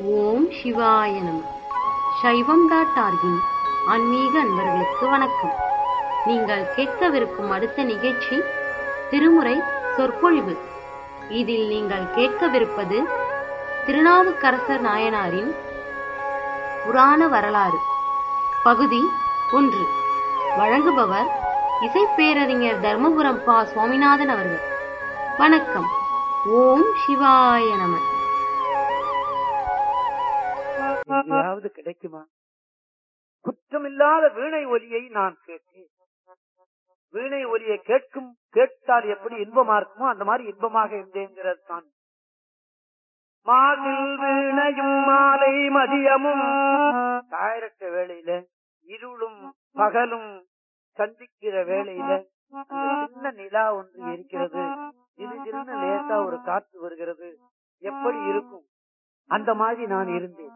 ஓம் சிவாய நம சைவம் டாட் ஆர்கின் ஆன்மீக அன்பர்களுக்கு வணக்கம் நீங்கள் கேட்கவிருக்கும் அடுத்த நிகழ்ச்சி திருமுறை சொற்பொழிவு இதில் நீங்கள் கேட்கவிருப்பது திருநாவுக்கரசர் நாயனாரின் புராண வரலாறு பகுதி ஒன்று வழங்குபவர் இசைப்பேரறிஞர் தர்மபுரம் பா சுவாமிநாதன் அவர்கள் வணக்கம் ஓம் சிவாய நம எங்கேயாவது கிடைக்குமா குற்றமில்லாத வீணை ஒலியை நான் கேட்டேன் வீணை ஒலியை கேட்கும் கேட்டால் எப்படி இன்பமா இருக்குமோ அந்த மாதிரி இன்பமாக இருந்தேங்கிறது தான் மாசில் வீணையும் மாலை மதியமும் தாயிரட்ட வேளையில இருளும் பகலும் சந்திக்கிற வேளையில அந்த சின்ன நிலா ஒன்று இருக்கிறது இது சின்ன லேசா ஒரு காற்று வருகிறது எப்படி இருக்கும் அந்த மாதிரி நான் இருந்தேன்